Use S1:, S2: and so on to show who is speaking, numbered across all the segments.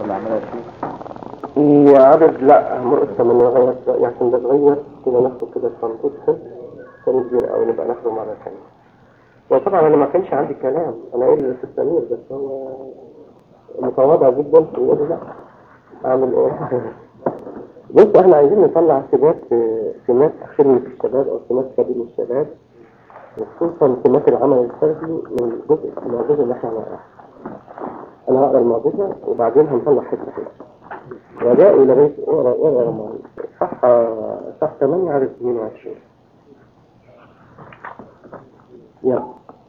S1: اللي عملها فيه
S2: في عدد لا مرقصة من غير رأيي عشان ده اتغير كده ناخده كده صندوق حلو كان كبير أوي نبقى ناخده مرة تانية وطبعا أنا ما كانش عندي كلام أنا قايل للأستاذ سمير بس هو متواضع جدا يقول لي لا أعمل إيه؟ بص احنا عايزين نطلع سمات سمات خدمة الشباب أو سمات سبيل الشباب وخصوصا سمات العمل الفردي من الجزء المعجزة اللي احنا هنقراها أنا هقرا المعجزة وبعدين هنطلع حتة حتة رجاء إلى بيت اقرا اقرا معي صح صح 8 عدد 22 يلا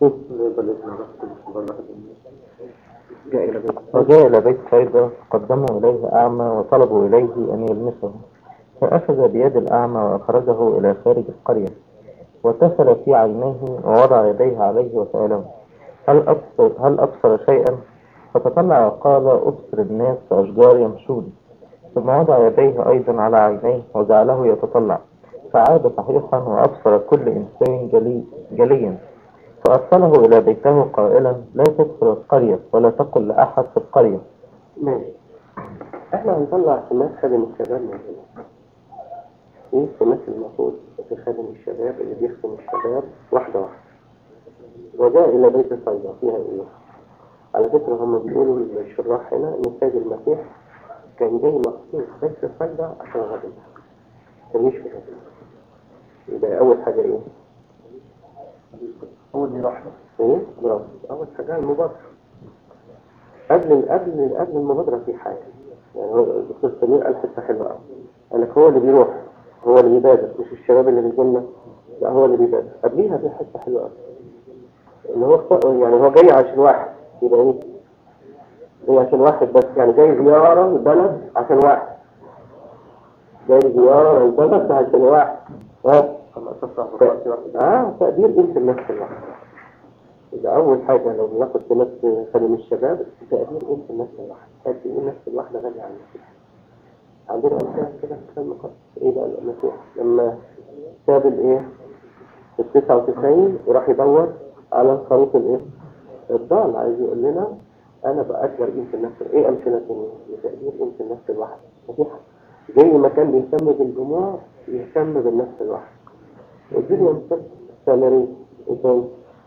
S2: جاء إلى بيت
S1: وجاء إلى بيت صيدا قدموا إليه أعمى وطلبوا إليه أن يلمسه فأخذ بيد الأعمى وأخرجه إلى خارج القرية وتفل في عينيه ووضع يديه عليه وسأله هل أبصر, هل أبصر شيئا فتطلع وقال أبصر الناس أشجار يمشون ثم وضع يديه أيضا على عينيه وجعله يتطلع فعاد صحيحا وأبصر كل إنسان جلي جليا فأرسله إلى بيته قائلا لا تدخل القرية ولا تقل لأحد في القرية
S2: ماشي احنا هنطلع سمات خادم الشباب من هنا ايه السمات المفروض في خادم الشباب اللي بيخدم الشباب واحدة واحدة وجاء إلى بيت صيدا فيها ايه على فكرة هم بيقولوا الشراح هنا ان السيد المسيح كان جاي مخصوص بيت صيدا عشان غدا كان يشفي غدا يبقى أول حاجة ايه
S1: أول دي رحمة
S2: ايه برافو اول حاجه المبادره قبل قبل قبل المبادره في حاجه يعني هو الدكتور سمير قال حته حلوه قوي قال لك هو اللي بيروح هو اللي بيبادر مش الشباب اللي بيجي لنا لا هو اللي بيبادر قبليها في حته حلوه قوي اللي هو اخت- يعني هو جاي عشان واحد يبقى ايه جاي عشان واحد بس يعني جاي زياره البلد عشان واحد جاي زياره البلد عشان واحد ها اه تقدير قيمه النفس الواحد يبقى أول حاجة لو بناخد سمات خادم الشباب تقدير قيمة النفس الواحد قد إيه النفس الواحدة غالية على المسيح عندنا أمثلة كده في الكتاب المقدس إيه بقى المسيح لما ساب الإيه ال 99 وراح يدور على الخروف الإيه الضال عايز يقول لنا أنا بقدر قيمة النفس إيه أمثلة تانية لتقدير قيمة النفس الواحد مسيح زي ما كان بيهتم بالجموع يهتم بالنفس الواحد اديني أمثلة سامري إيه تاني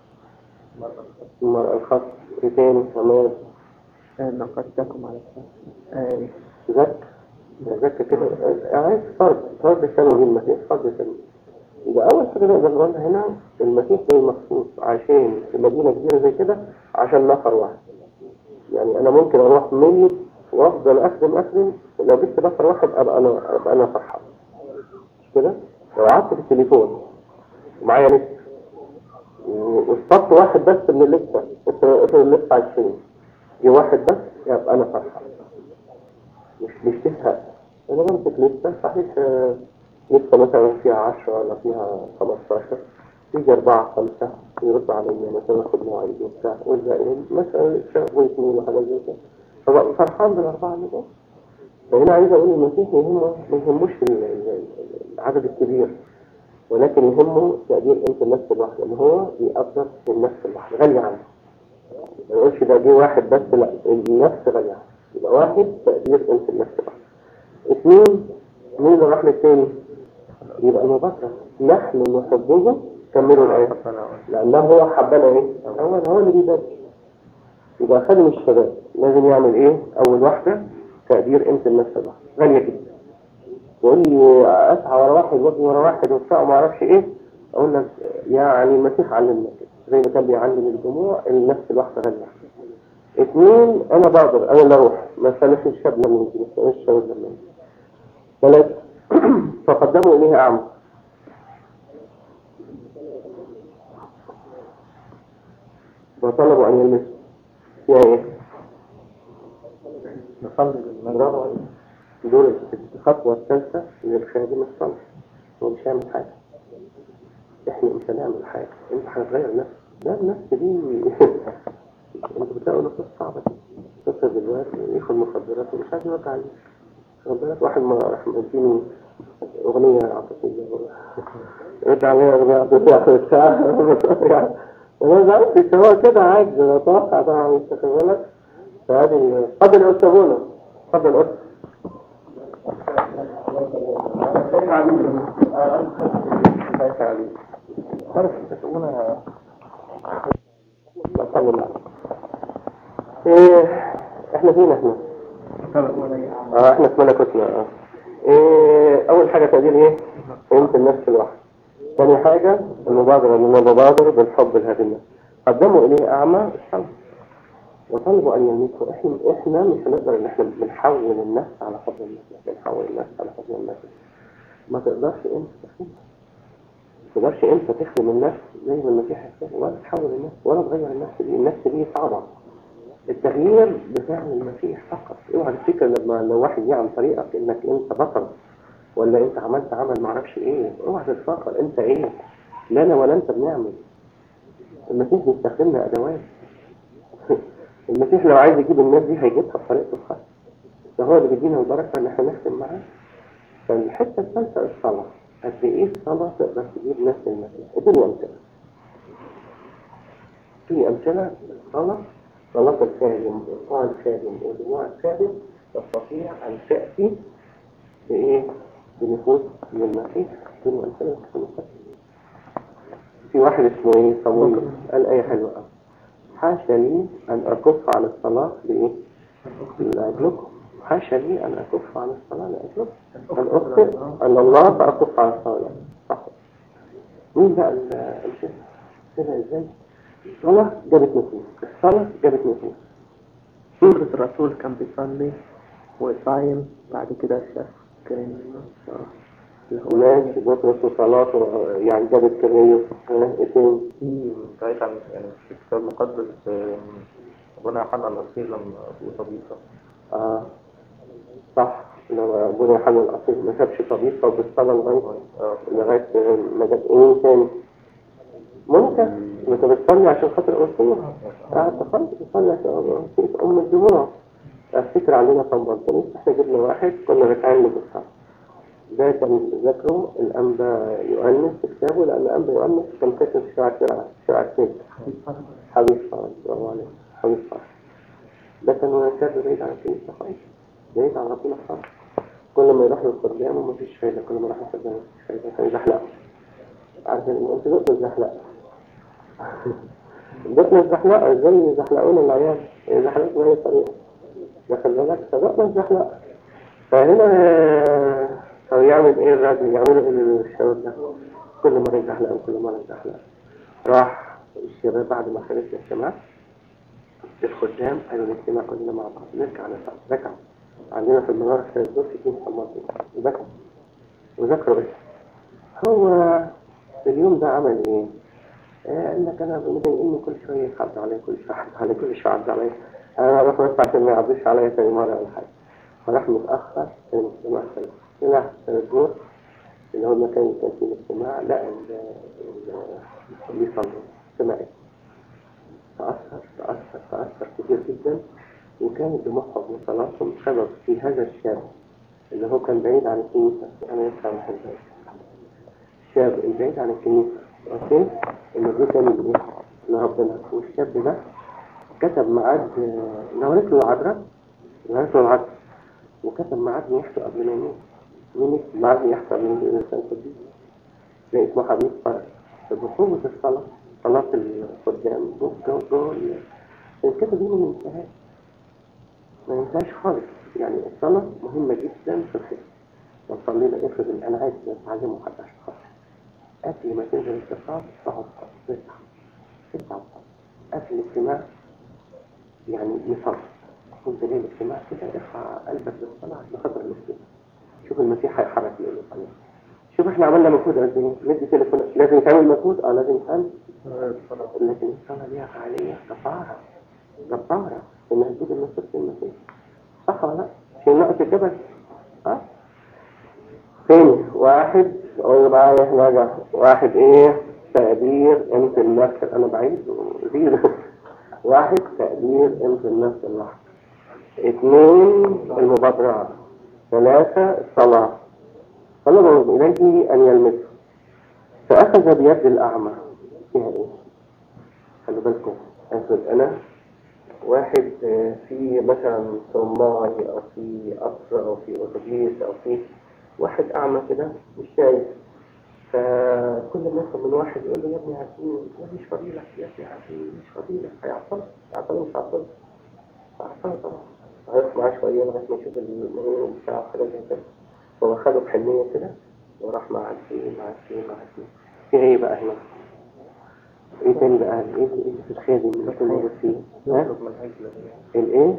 S2: المرأة الخط إيه تاني كمان
S3: نقدتكم على السلام
S2: زك زك كده عايز فرد فرد ثانوي المسيح فرد ثانوي يبقى أول حاجة نقدر نقولها هنا المسيح جاي مخصوص عشان في مدينة كبيرة زي كده عشان نفر واحد يعني أنا ممكن أروح ميت وأفضل أخدم أخدم لو جبت نفر واحد أبقى أنا أبقى أنا فرحان مش كده؟ لو قعدت في التليفون ومعايا نت واصطدت واحد بس من اللسه افرض اللسه 20 جه واحد بس يبقى انا فرحان مش مش تزهق انا بمسك لسه صحيح آه، لسه مثلا فيها 10 ولا فيها 15 يجي أربعة خمسة يرد عليا مثلا ياخد مواعيد وبتاع والباقيين مثلا شهر واثنين وحاجات زي كده فبقى فرحان بالأربعة اللي دول فهنا عايز أقول المسيح يهمه ما يهموش ال- ال- ال- العدد الكبير ولكن يهمه تقدير قيمة النفس الواحدة ان هو بيقدر النفس الواحدة غالية عنه ما يقولش ده جه واحد بس لا النفس غالية عنه يبقى واحد تقدير قيمة النفس الواحدة اثنين مين اللي راح للتاني يبقى المباشرة نحن نحبه كملوا الآية لأنه هو حبنا ايه هو هو اللي بيبادر يبقى خادم الشباب لازم يعمل ايه أول واحدة تقدير قيمة النفس الواحدة غالية جدا يقول لي اسعى ورا واحد واجي ورا واحد وبتاع وما اعرفش ايه اقول لك يعني المسيح علمنا كده زي ما كان بيعلم الجموع النفس الواحده غاليه اثنين انا بقدر انا اللي اروح ما استناش الشاب لما يجي ما استناش الشباب لما يجي ثلاثة فقدموا اليه اعمى وطلبوا ان يلمسوا فيها ايه؟
S1: نصلي
S2: برافو عليك دول الخطوة الثالثة للخادم الصالح هو مش هيعمل حاجة احنا مش هنعمل حاجة انت هتغير نفسك ده النفس دي انت بتلاقوا نفس صعبة تصل دلوقتي ياخد مخدرات ومش عايز يوقع عليه خد بالك واحد ما راح مديني أغنية عاطفية رجع عليها أغنية عاطفية آخر الساعة أنا زعلت هو كده عادي أنا أتوقع طبعا أنت خد بالك فهذه قبل يكتبونه اتفضل قول ايه احنا فين احنا اه احنا في ملكوتنا اه ايه اول حاجة تقدير ايه قيمة النفس الواحد ثاني حاجة المبادرة ان نبادر بالحب لهذه النفس قدموا اليه اعمى الصلاة وطلبوا ان يميتوا احنا احنا مش هنقدر ان احنا بنحول النفس على حب النفس بنحول النفس على حب النفس ما تقدرش انت تخدم ما تقدرش انت تخدم النفس زي ما المسيح يخدم ولا تحول النفس ولا تغير النفس دي النفس دي صعبة التغيير بفعل المسيح فقط اوعى تفتكر لما لو واحد جه عن طريقك انك انت بطل ولا انت عملت عمل معرفش ايه اوعى تتفكر انت ايه لا انا ولا انت بنعمل المسيح بيستخدمنا ادوات المسيح لو عايز يجيب الناس دي هيجيبها بطريقته الخاصة ده هو اللي بيدينا البركة ان احنا نختم معاه فالحتة الثالثة الصلاة قد ايه الصلاة تقدر تجيب ناس المسيح اديني امثلة في امثلة الصلاة صلاة الخادم إيقاع الخادم ودموع الخادم تستطيع أن تأتي بإيه؟ بنفوس من المسيح بدون أمثلة في واحد اسمه إيه؟ صمويل قال آية حلوة أوي حاشا لي أن أكف عن الصلاة لإيه؟ لأجلكم حاشا لي أن أكف عن الصلاة لأجلكم أن أخطئ أن الله فأكف عن الصلاة صح مين بقى الشيخ؟ كده إزاي؟ الصلاة جابت نفوس الصلاة جابت نفوس
S3: سورة الرسول كان بيصلي وصايم بعد كده شاف كان
S2: ماشي بطرس وصلاته يعني جابت كرية اثنين
S1: في قريت عن يعني في الكتاب المقدس آه، ربنا يوحنا الرسول لما أبو طبيعة
S2: اه صح لو ابونا يوحنا الاصيل ما سابش طبيعته وبالصلاة لغاية لغاية ما جاب ايه تاني ممكن انت بتصلي عشان خاطر أرسلها قاعد تصلي تصلي عشان في أم الدموع افتكر عندنا في بنطلون احنا جبنا واحد كنا راجعين له بالصلاة ده كان ذكره الأنبا يؤنس في كتابه لأن الأنبا يؤنس كان كاتب في شرع شرع شرع اثنين حبيب فرج برافو عليك حبيب فرج ده كان شاب بعيد عن الكنيسة خالص بعيد عن ربنا خالص كل ما يروح للخدام ومفيش فايدة كل ما يروح للخدام مفيش فايدة كان يزحلق عارف ان انت دقت الزحلقة دقنا الزحلقة ازاي يزحلقونا العيال يزحلقوا بأي طريقة دخل بالك سبقنا الزحلقة فهنا هو يعمل ايه الراجل يعمل ايه الشباب ده كل مرة يزحلق كل مرة يزحلق راح الشباب بعد ما خلص الاجتماع الخدام قالوا الاجتماع كلنا مع بعض نرجع نصلي ركعوا عندنا في المنارة في الدور في كنيسة المرضى وذكروا وذكروا ايه هو في اليوم ده عمل ايه؟ آه، قال لك انا مضايقني كل شويه يحد عليا كل شويه يحد عليا كل شويه يحد عليا انا اروح بس عشان ما يعدوش عليا تاني مره ولا حاجه فراح متاخر في الاجتماع خلص طلع في الدور اللي هو المكان اللي كان فيه الاجتماع لقى ال- ال- اللي بيصلوا سمعت تأثر تأثر تأثر كتير جدا وكانت دموعهم وصلاتهم سبب في هذا الشاب اللي هو كان بعيد عن الكنيسة أنا يسعى محبه الشاب البعيد عن الكنيسة أوكي اللي جه كان من إيه؟ لربنا والشاب ده كتب ميعاد آه، نورت له العذراء نورت له العذراء وكتب ميعاد نيحته قبل ما يموت مين يكتب ميعاد نيحته قبل ما يموت الإنسان قديس ده اسمه حبيب فرق فبقوة الصلاة صلاة القدام جو جو الكتاب دي ما ننساهاش ما ننساهاش خالص يعني الصلاة مهمة جدا في الخير لو صلينا افرض ان انا عايز اتعلم حد عشان خاطر قبل ما تنزل الاتصال اقعد تسعة تسعة قبل الاجتماع يعني نصلي كنت جاي الاجتماع كده ارفع قلبك للصلاة عشان خاطر الاجتماع شوف المسيح هيحرك ليه الصلاة شوف احنا عملنا مجهود قد ايه ندي تليفون لازم يتعمل مجهود اه لازم يتعمل لكن الصلاة ليها فعالية جبارة جبارة انها تجيب الناس في المسيح صح ولا لا؟ في نقطة الجبل ها؟ تاني واحد قول معايا راجع واحد ايه تقدير قيمة النفس انا بعيد زيرو واحد تقدير قيمة النفس الواحد اثنين المبادرات ثلاثة الصلاة طلبوا إليه أن يلمسه فأخذ بيد الأعمى فيها إيه؟ خلوا بالكم أفرض أنا واحد آه، في مثلا صماعي او في قطر او في اتوبيس او في واحد اعمى كده مش شايف فكل ما يطلب من واحد يقول له يا ابني عارفين لا مش فضيلك يا ابني عارفين مش فضيلك هيعطل هيعطل مش هيعطل هيعطل طبعا هيقف معاه شويه لغايه ما يشوف المهم بتاعه حاجه زي كده هو خده بحنيه كده وراح مع الفيل مع الفيل مع الفيل في ايه بقى هنا؟ ايه تاني بقى؟ ايه ايه في الخادم اللي كان موجود فيه؟ ها؟ الايه؟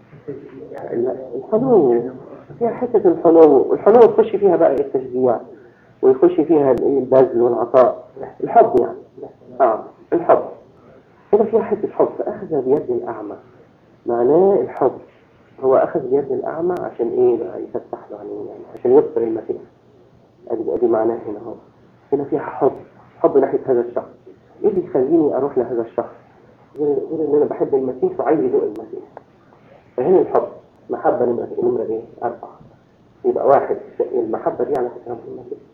S2: لا، الحنو فيها حتة الحنو الحنو تخش فيها بقى التشجيع ويخش فيها الايه البذل والعطاء الحب يعني اه الحب هنا فيها حتة حب فأخذ بيد الأعمى معناه الحب هو أخذ بيد الأعمى عشان إيه بقى يفتح له عينيه يعني عشان يبصر المسيح أدي أدي معناه هنا هو هنا فيها حب حب ناحية هذا الشخص إيه اللي يخليني أروح لهذا الشخص غير غير إن أنا بحب المسيح وعايز يدوق المسيح فهنا الحب محبة نمرة نمرة إيه؟ أربعة يبقى واحد المحبة دي على فكرة مهمة جدا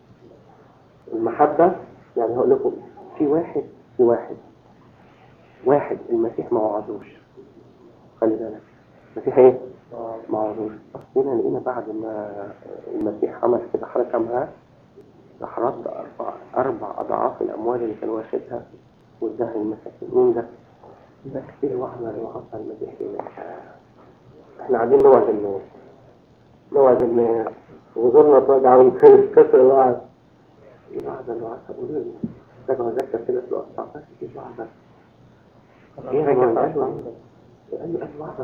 S2: المحبة يعني هقول لكم في واحد في واحد واحد المسيح ما وعدوش خلي بالك المسيح ايه؟ ما وعدوش هنا لقينا بعد ما المسيح عمل كده حركة معاه راح رد أربع أربع أضعاف الأموال اللي كان واخدها واداها للمساكين مين ده؟ ده كتير وعمل وعطى المسيح لله احنا قاعدين نوعد الناس نوعد الناس وزورنا توجع من كسر الوعد الوعد الوعد قولوا لي رجعوا ذكر كده في الأقصى بس في الوعد ايه رجع قال له قال له الوعد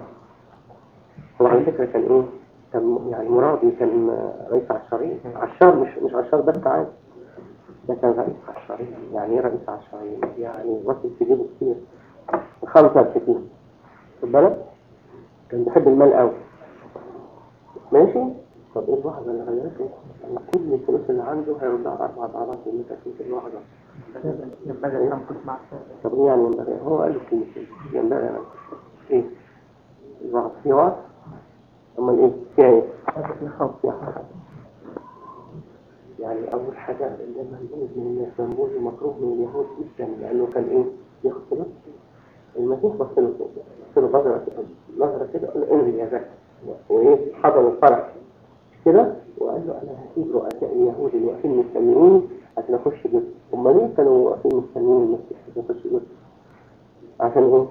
S2: هو على فكرة كان ايه كان يعني مرادي كان رئيس عشرين عشار مش مش عشار بس عادي ده كان رئيس عشرين يعني ايه رئيس عشرين يعني وصل في جيبه كتير خمسة كتير خد بالك كان بيحب المال قوي ماشي طب ايه الواحدة اللي غيرته يعني كل الفلوس اللي عنده هيرجع اربع اضعاف المساكين في الواحدة
S3: ينبغي أن تسمع
S2: طب ايه يعني ينبغي هو قال له كلمتين ينبغي انا ايه الوعد في وعد امال ايه في ايه
S3: في خوف
S2: في حاجة يعني اول حاجة اللي منبوذ من الناس منبوذ ومكروه من اليهود جدا لانه كان ايه ياخد فلوس المسيح بص له كده بص له نظرة نظرة كده قال له انزل يا زكي وايه حضر الفرح كده وقال له انا هسيب رؤساء اليهود اللي واقفين مستنيين عشان اخش جزء هم ليه كانوا واقفين مستنيين المسيح عشان اخش جزء عشان ايه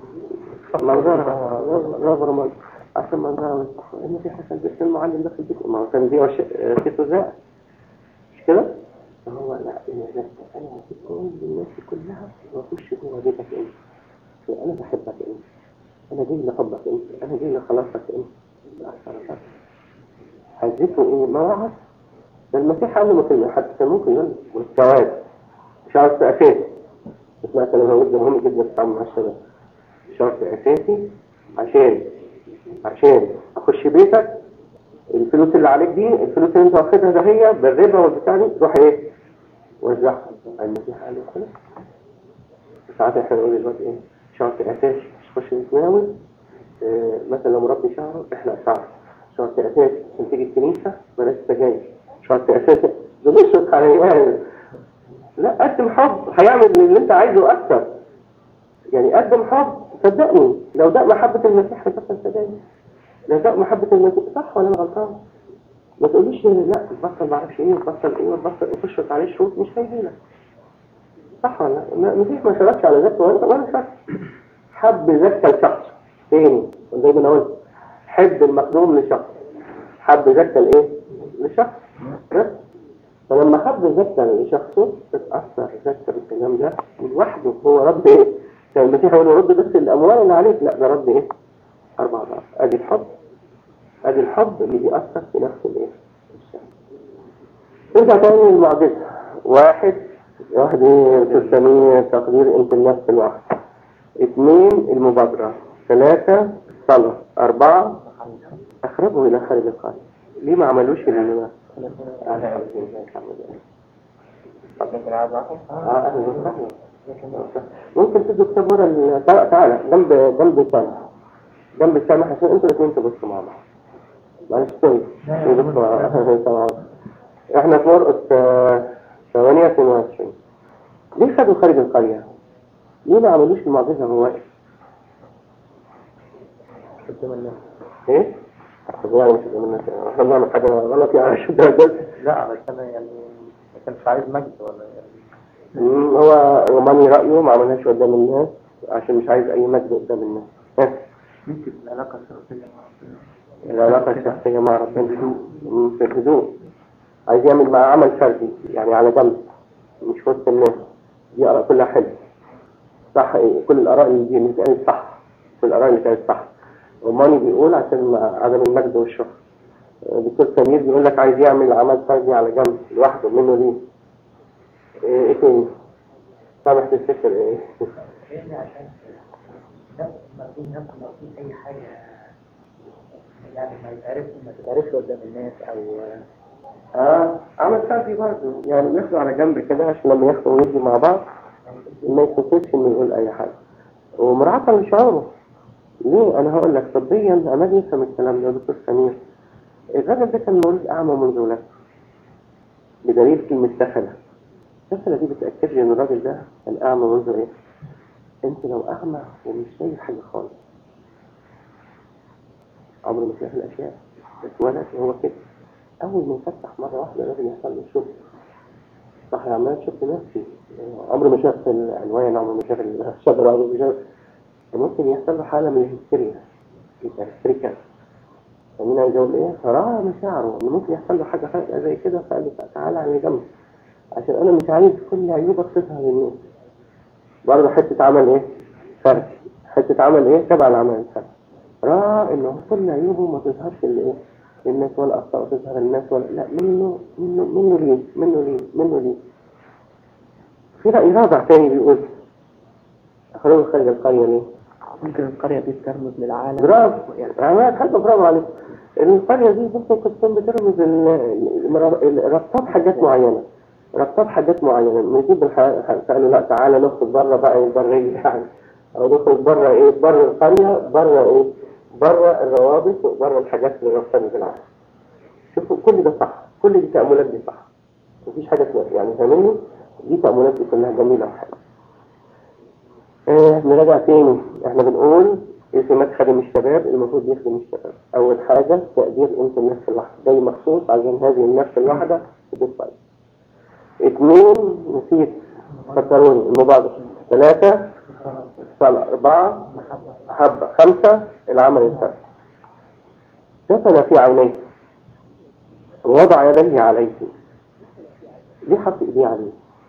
S2: منظرها نظرة من عشان منظرها المسيح عشان بيت المعلم ده في البيت ما هو كان بيع كيسو زائد مش كده فهو لا يا زكي انا هسيب كل الناس كلها واخش جوه بيتك انت انا بحبك انت انا جاي لحبك انت انا جاي لخلاصك انت حزته ايه ما وعد ده المسيح قال له كلمه حتى كان ممكن يقول والسواد شرط اساسي اسمع كلام هو ده مهم جدا في التعامل مع الشباب شرط اساسي عشان عشان اخش بيتك الفلوس اللي عليك دي الفلوس اللي انت واخدها ده هي بالربا والبتاع دي روح ايه وزعها المسيح قال له كده ساعات احنا نقول دلوقتي ايه شرط اساسي مش تخش نتناول اه مثلا لو مربي شعره احلق شعره شرط اساسي عشان تيجي الكنيسه بلاش سجاير شرط اساسي ده مش شرط على لا قدم حب هيعمل اللي انت عايزه اكتر يعني قدم حب صدقني لو ده محبه المسيح هيبطل سجاير لو ده محبه المسيح صح ولا انا غلطان ما تقوليش لا تبطل معرفش ايه تبطل ايه وتبطل وتشرط عليه شروط مش هيجيلك صح ولا لا مفيش ما شرطش على ذاته ولا ولا شرط حب ذاك الشخص تاني زي ما انا قلت حب المخدوم لشخص حب ذاك الايه لشخص بس فلما حب ذاك لشخصه تتأثر ذاك بالكلام ده لوحده هو رد ايه كان المسيح يقول له رد بس الاموال اللي عليك لا ده رد ايه اربع ضعف ادي الحب ادي الحب اللي بيأثر في نفس الايه الشخص نرجع تاني للمعجزة واحد واحد ايه تسميه تقدير انت النفس الواحد اثنين المبادرة ثلاثة الصلاة أربعة أخرجوا إلى خارج القرية ليه ما عملوش ال ممكن تدوا كتاب ورا ال- تعالى تعالى جنب جنب سامح جنب سامح عشان انتوا الاثنين تبصوا مع بعض معلش كويس تبصوا مع بعض. احنا في مرقس آه، 8 22 ليه خدوا خارج القرية؟ ليه ما عملوش المعجزة هو واقف؟
S3: قدام الناس
S2: ايه؟ طب يعني مش قدام الناس يعني احنا بنعمل حاجة غلط يعني عشان ده بس
S3: لا علشان يعني ما كانش عايز مجد ولا يعني
S2: مم، هو روماني رأيه ما عملهاش قدام الناس عشان مش عايز أي مجد قدام الناس ها؟
S3: ممكن العلاقة الشخصية مع ربنا
S2: العلاقة الشخصية مع ربنا مم، في الهدوء عايز يعمل مع عمل فردي يعني على جنب مش في وسط الناس دي آراء كلها حلوة صح إيه؟ كل الآراء اللي دي اللي اتقالت صح كل الآراء اللي كانت صح روماني بيقول عشان مع عدم المجد والشهرة آه، دكتور سمير بيقول لك عايز يعمل عمل فردي على جنب لوحده منه ليه ايه إيه تاني سامح تفتكر ايه
S4: لان عشان نفس ما في نفس ما في اي حاجه يعني ما يتعرفش ما تتعرفش قدام الناس او
S2: اه عمل فردي برضه يعني ياخدوا على جنب كده عشان لما ياخدوا ويدوا مع بعض ما يتكسفش انه يقول اي حاجه ومراعاة لشعوره ليه انا هقول لك طبيا انا يفهم الكلام ده يا دكتور سمير الراجل ده كان مولود اعمى منذ ولادته بدليل كلمه سفله السفله دي بتاكد لي ان الراجل ده كان اعمى منذ ايه انت لو اعمى ومش شايف حاجه خالص عمره ما شاف الاشياء اتولد وهو كده اول ما يفتح مره واحده لازم يحصل له شوك صح يا عمال شفت نفسي عمره ما شاف العنوان عمره ما شاف الشجره عمره ما شاف ممكن يحصل له حاله من الهستيريا يبقى هستيريكا فمين عايز اقول ايه فراى مشاعره ان ممكن يحصل له حاجه فجاه زي كده فقال له تعالى على جنب عشان انا مش عايز كل عيوبك تظهر للناس برضه حته عمل ايه فرق حته عمل ايه تبع العمل الفرق راى انه كل عيوبه ما تظهرش لايه للناس ولا اخطاء تظهر للناس ولا لا منه منه منه ليه منه ليه منه ليه في رأي رابع تاني بيقول أخرجوا خارج القرية ليه؟
S3: ممكن القرية دي ترمز للعالم
S2: برافو يعني حاجة برافو عليك القرية دي ممكن تكون بترمز ال- ال- ربطها بحاجات معينة ربطها بحاجات معينة نجيب الح- قالوا لا تعالى نخرج بره بقى البرية يعني أو نخرج بره إيه بره القرية بره إيه بره الروابط وبره الحاجات اللي ربطاني بالعالم شوفوا كل ده صح كل دي تأملات دي صح مفيش حاجة اسمها يعني فاهمني دي تأملات دي كلها جميلة وحلوة آه نراجع تاني احنا بنقول ايه في مدخل الشباب المفروض يخدم الشباب اول حاجة تقدير قيمة النفس الواحدة جاي مخصوص عشان هذه النفس الواحدة تدوس طيب اثنين نسيت فكروني المبادرة ثلاثة الصلاة أربعة حبة خمسة العمل الفردي دفن في عينيه ووضع يديه عليه ليه حط ايديه عليه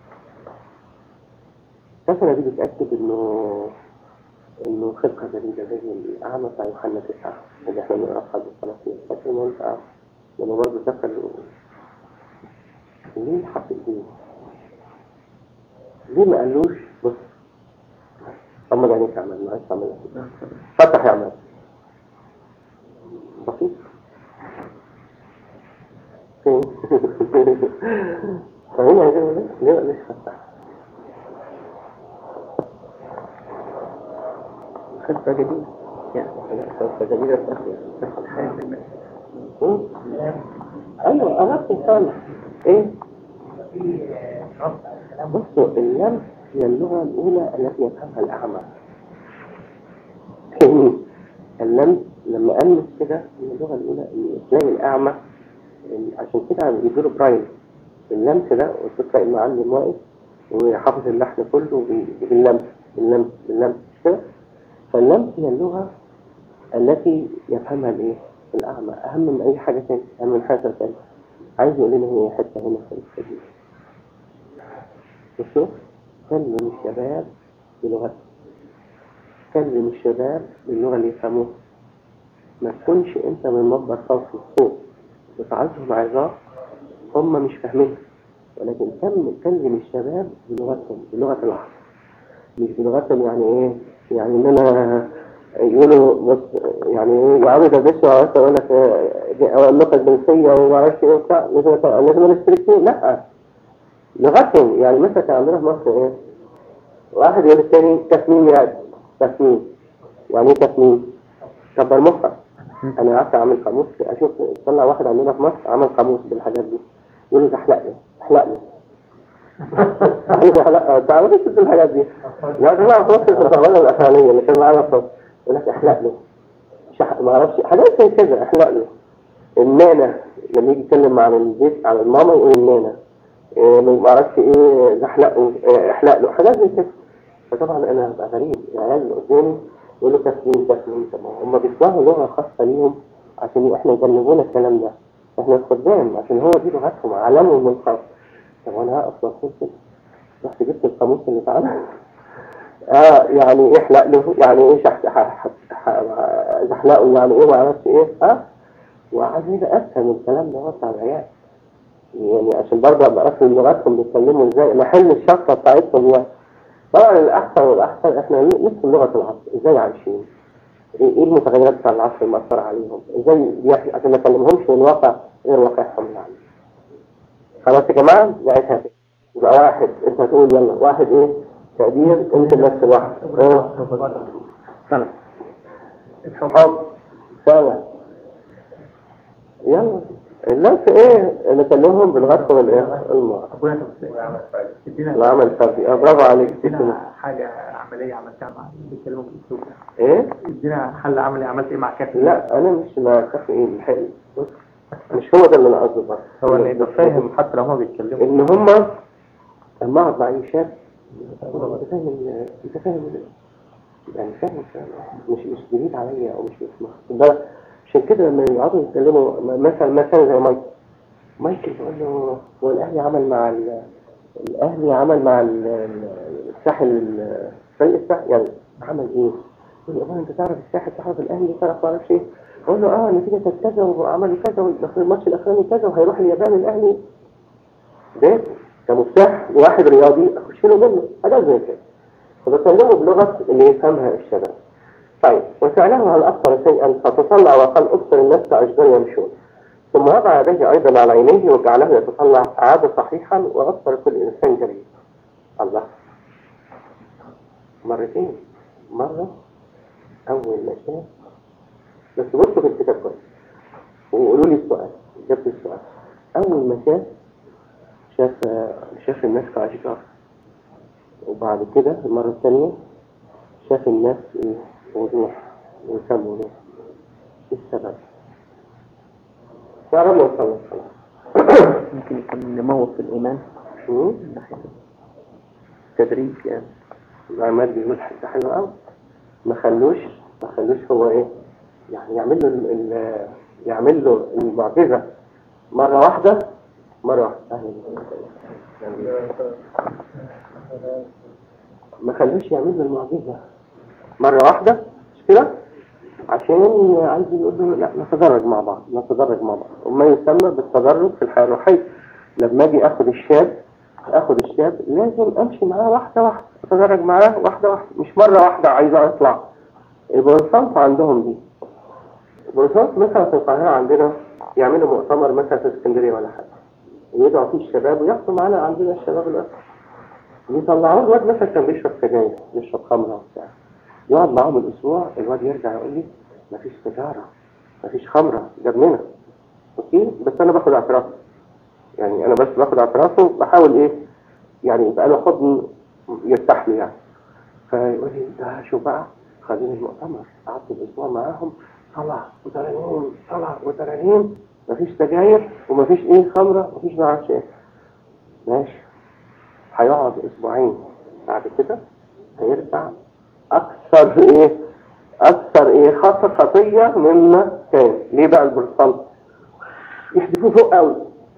S2: السفنة دي بتأكد انه انه خلقة جديدة زي الأعمى بتاع يوحنا تسعة اللي احنا بنقرا في حد الصلاة فاكر ما انت لما برضه دخل ليه حط ايديه؟ ليه ما قالوش بص غمض عينيك يا عماد معلش اعمل فتح يا عماد بسيط فين؟ فاهمين عايزين اقول ايه؟ ليه ليش فتح؟
S3: خطة جديدة يعني
S2: خطة جديدة مم. ايوه قربت الصالح ايه؟
S4: في ربط على الكلام
S2: بصوا اللمس هي اللغة الأولى التي يفهمها الأعمى اللمس لما ألمس كده هي اللغة الأولى اللي تلاقي الأعمى عشان كده بيديله برايل اللمس ده وتلاقي المعلم واقف وحافظ اللحن كله بي- باللمس باللمس باللمس مش كده فاللمس هي اللغة التي يفهمها الايه الأعمى أهم من أي حاجة تانية أهم من حاجة تانية عايز يقول لنا هي حتة هنا في الحتة دي بصوا كلم الشباب بلغتهم كلم الشباب باللغة اللي يفهموها ما تكونش انت من مصدر صوت الصوت بتعظهم عظات هم مش فاهمينها ولكن كم كلم الشباب بلغتهم بلغة العصر مش بلغتهم يعني ايه يعني ان انا يقولوا بص يعني ايه يا عم ده بس يقول لك اه، النقطة الجنسية وما اعرفش ايه وبتاع لازم لازم نستريكتين لا لغتهم يعني مثلا كان عندنا في مصر ايه واحد يقول الثاني تسميم يا تسميم يعني ايه تسميم كبر مخك انا قعدت اعمل قاموس اشوف طلع واحد عندنا في مصر عمل قاموس بالحاجات دي يقول لي احلق لي احلق لي احلق تعالوا شفت الحاجات دي يا جماعه في مصر في الزمالة الاخرانيه اللي كان معانا في مصر يقول لك احلق لي شح... ما اعرفش حاجات زي كده احلق له النانا لما يجي يتكلم عن البيت عن الماما يقول النانا إيه ما اعرفش ايه زحلقه إيه احلق له حاجات زي كده فطبعا انا هبقى غريب العيال اللي قدامي يقول له تسليم تسليم طب هم بيسمعوا لغه خاصه ليهم عشان احنا يجنبونا الكلام ده احنا الخدام عشان هو دي لغتهم علمهم من قبل طب وانا هقف واقول كده رحت جبت القاموس اللي اتعمل اه يعني ايه احلق له يعني ايه شح ح- ح- زحلقه يعني ايه ما اعرفش ايه اه وقعد يبقى افهم الكلام ده بتاع العيال يعني عشان برضه ابقى افهم لغتهم بيتكلموا ازاي محل الشخصه بتاعتهم يعني طبعا الاحسن والاحسن احنا نفهم لغه العصر ازاي عايشين ايه إيه المتغيرات بتاع العصر اللي مأثرة عليهم ازاي بيحكي عشان ما نكلمهمش من واقع غير واقعهم يعني خلاص يا جماعه نعيشها كده يبقى واحد انت هتقول يلا واحد ايه تقدير انت نفس الواحد اه
S3: سنة
S2: حب سنة يلا الناس ايه نكلمهم بلغتهم الايه المعرفة
S4: ابويا انت بت- ادينا
S2: العمل الفردي اه برافو عليك
S4: ادينا حاجة عملية عملتها مع بيتكلموا بالاسلوب ده
S2: ايه
S4: ادينا حل عملي عملت ايه مع كافي
S2: لا انا مش مع كافيين الحقيقي بص، مش هو ده اللي انا قصدي بس
S3: هو اللي يبقى فاهم حتى لو هما بيتكلموا
S2: ان هما لما اقعد مع اي شاب أقول له انت فاهم ال- انت فاهم ال- يعني فاهم فاهم. مش مش جديد عليا او مش مش مخ- ده عشان كده لما يقعدوا يتكلموا م- مثلا مثلا زي مايكل مايكل بيقول له هو الاهلي عمل مع ال- الاهلي عمل مع ال- ال- الساحل ال- فريق الساحل يعني عمل ايه؟ يقول له "أمال انت تعرف الساحل تعرف الاهلي تعرف ما اعرفش ايه اقول له اه نتيجه كانت كذا وعملوا كذا والأخير- الماتش الاخراني كذا وهيروح اليابان الاهلي ده كمفتاح لواحد رياضي اخش له منه حاجات زي كده فبكلمه بلغه اللي يفهمها الشباب طيب وسأله هل أكثر شيئا فتطلع وقال أبصر الناس كأشجار يمشون ثم وضع يديه أيضا على عينيه وجعله يتطلع عاد صحيحا وأبصر كل إنسان جليل الله مرتين مرة أول ما شاف بس بصوا في الكتاب كويس وقولوا لي السؤال جبت السؤال أول ما شاف شاف شاف الناس كأشجار وبعد كده المرة الثانية شاف الناس إيه وضوح وسام وضوح إيه السبب؟ تعرف لو خلاص خلاص
S3: ممكن يكون نمو في الإيمان
S2: مم؟
S3: من ناحية تدريج يعني
S2: العماد بيقول حتة حلوة أوي ما خلوش ما خلوش هو إيه يعني يعمل له ال- ال- يعمل له المعجزة مرة واحدة مرة واحدة أهلا ما خلوش يعمل له المعجزة مرة واحدة مش كده عشان عايز يقول له لا نتدرج مع بعض نتدرج مع بعض وما يسمى بالتدرج في الحياة الروحية لما اجي اخد الشاب اخد الشاب لازم امشي معاه واحدة واحدة اتدرج معاه واحدة واحدة مش مرة واحدة عايز اطلع البروتستانت عندهم دي البروتستانت مثلا في القاهرة عندنا يعملوا مؤتمر مثلا في اسكندرية ولا حاجة ويدعوا فيه الشباب وياخدوا معانا عندنا الشباب الأسر يطلعوه الواد مثلا كان بيشرب سجاير بيشرب خمرة وبتاع يقعد معاهم الأسبوع الواد يرجع يقول لي مفيش سيجارة مفيش خمرة جبننا اوكي بس أنا باخد اعترافه يعني أنا بس باخد اعترافه بحاول إيه يعني يبقى له حضن يرتاح له يعني فيقول لي ده شو بقى خليني المؤتمر قعدت الأسبوع معاهم طلع وترانيم طلع وترانيم مفيش سجاير ومفيش إيه خمرة مفيش ما اعرفش إيه ماشي هيقعد اسبوعين بعد كده هيرجع اكثر ايه اكثر ايه خاصة خطية مما كان ليه بقى البروتستانت يحدفوه فوق قوي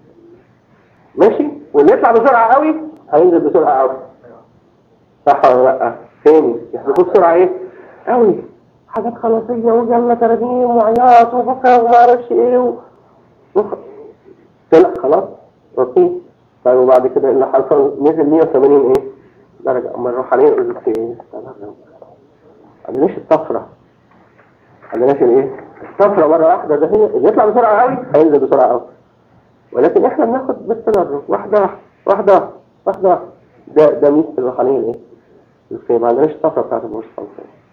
S2: ماشي واللي يطلع بسرعة قوي هينزل بسرعة قوي صح ولا لا تاني يحدفوه بسرعة ايه قوي حاجات خلاصية ويلا ترانيم وعياط وبكى وما اعرفش ايه و... وخ... طلع خلاص اوكي طيب وبعد كده اللي حصل نزل 180 ايه درجة اما نروح عليه نقول لك ايه تمام عندناش الطفرة عندناش الايه الطفرة مرة واحدة ده هي اللي يطلع بسرعة قوي هينزل بسرعة قوي ولكن احنا بناخد بالتدرج واحدة واحدة واحدة واحدة واحدة ده ده ميزة الروحانية الايه الخير ما عندناش الطفرة بتاعت البروتستانت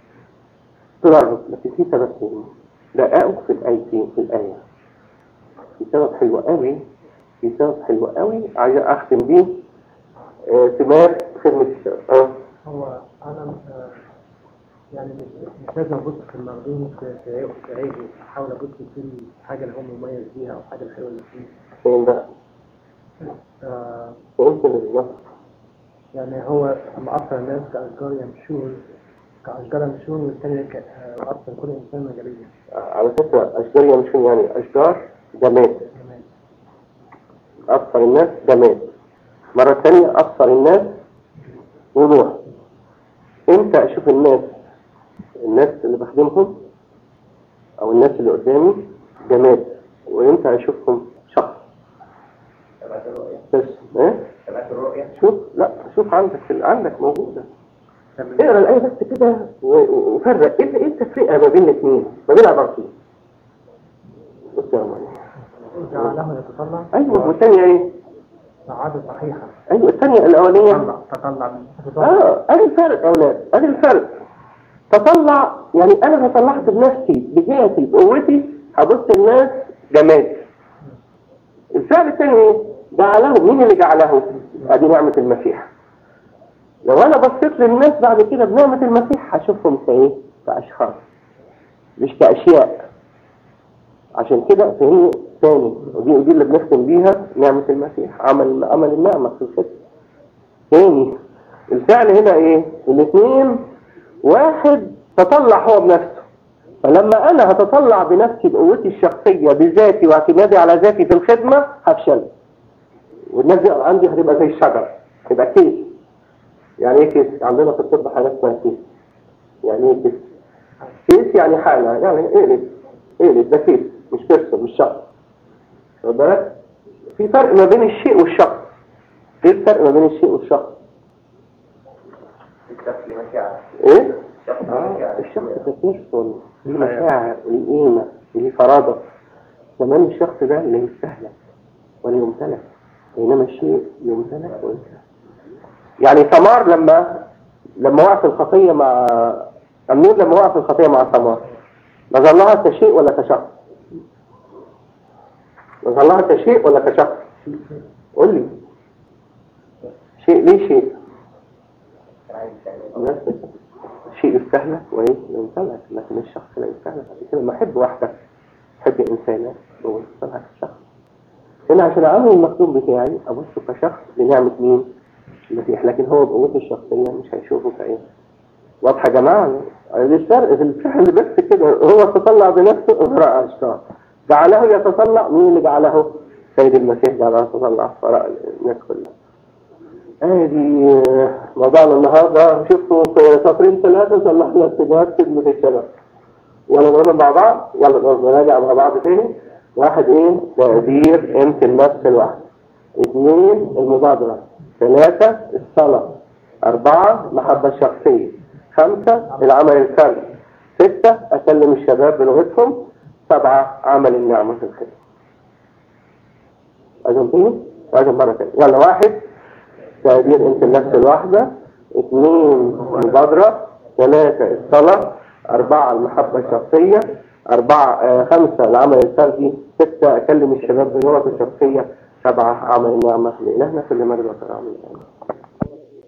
S2: تدرج لكن في سبب تاني دقائق في الآيتين في الآية في سبب حلو قوي في سبب حلو قوي عايز اختم بيه آه، ثمار خدمة الشباب اه
S4: هو انا آه، يعني مش مش لازم ابص في المخزون في في عيبه في عيبه احاول ابص في الحاجه اللي هو مميز بيها او الحاجه الحلوه اللي فيه
S2: فين بقى؟
S4: آه
S2: يمكن النص
S4: يعني هو اما ارسل الناس كاشجار يمشون كاشجار يمشون والتاني ك- آه، ارسل كل انسان مجاليه
S2: على فكرة أشجار يمشون يعني أشجار جماد
S4: كمان
S2: أبصر الناس جماد مرة ثانية أبصر الناس وضوح إمتى أشوف الناس الناس اللي بخدمهم أو الناس اللي قدامي جماد وإمتى أشوفهم شخص بس إيه؟ شوف لا شوف عندك عندك موجودة اقرا الآية بس كده و- و- وفرق ايه إيه التفرقة ما بين الاثنين ما بين عبارتين بص يا رمضان
S4: جعله يتطلع
S2: ايوه والثانية ايه؟
S4: عادة صحيحة
S2: ايوه الثانية الأولانية
S4: تطلع تطلع من
S2: اه ادي الفرق يا اولاد ادي الفرق تطلع يعني انا تطلعت بنفسي بذاتي بقوتي هبص الناس جماد الفعل الثاني ايه جعله مين اللي جعله ادي نعمة المسيح لو انا بصيت للناس بعد كده بنعمة المسيح هشوفهم كايه كاشخاص مش كاشياء عشان كده فهمني ثاني ودي ودي اللي بنختم بيها نعمة المسيح عمل عمل النعمة في الختم تاني الفعل هنا ايه الاثنين واحد تطلع هو بنفسه فلما انا هتطلع بنفسي بقوتي الشخصية بذاتي واعتمادي على ذاتي في الخدمة هفشل والناس دي عندي هتبقى زي الشجر تبقى كيس يعني ايه كيس عندنا في الطب حاجات اسمها كيس يعني ايه كيس كيس يعني حالة يعني اقلب اقلب ده كيس مش بيرسون مش شخص واخد بالك في فرق ما بين الشيء والشخص ايه الفرق ما بين الشيء والشخص ايه آه الشخص ده بيرسون ليه مشاعر ليه قيمه ليه فرادة كمان الشخص ده لا يستهلك ولا يمتلك بينما الشيء يمتلك ويستهلك يعني ثمار لما لما وقع في الخطيه مع امنون لما وقع في الخطيه مع ثمار نظرناها كشيء ولا كشخص نظرناها كشيء ولا كشخص قول لي شيء ليه شيء بس شيء يستهلك وايه يمتلك لكن الشخص لا يستهلك عشان كده لما احب واحده احب انسانه وصلها كشخص هنا عشان اعمل المخدوم بتاعي ابصه كشخص لنعمه مين المسيح لكن هو بقوته الشخصيه مش هيشوفه كايه واضحه يا جماعه الفرق في الفعل بس كده هو تطلع بنفسه اغراء اشخاص جعله يتطلع مين اللي جعله سيد المسيح جعله يتطلع وراء الناس كلها ادي موضوعنا النهارده شفتوا في سطرين ثلاثه صلحنا اتجاهات خدمه الشباب يلا نقول مع بعض يلا نقول نراجع مع بعض تاني واحد ايه تقدير قيمه النفس الواحد اثنين المبادره ثلاثه الصلاه اربعه محبه الشخصيه خمسه العمل الفردي سته اكلم الشباب بلغتهم سبعه عمل النعمه في الخدمه عايزهم تاني عايزهم مره تاني يلا واحد تقدير انت النفس الواحدة اثنين مبادرة ثلاثة الصلاة أربعة المحبة الشخصية أربعة آه خمسة العمل الفردي ستة أكلم الشباب بلغة الشخصية سبعة عمل النعمة لإلهنا كل مرة وكرامة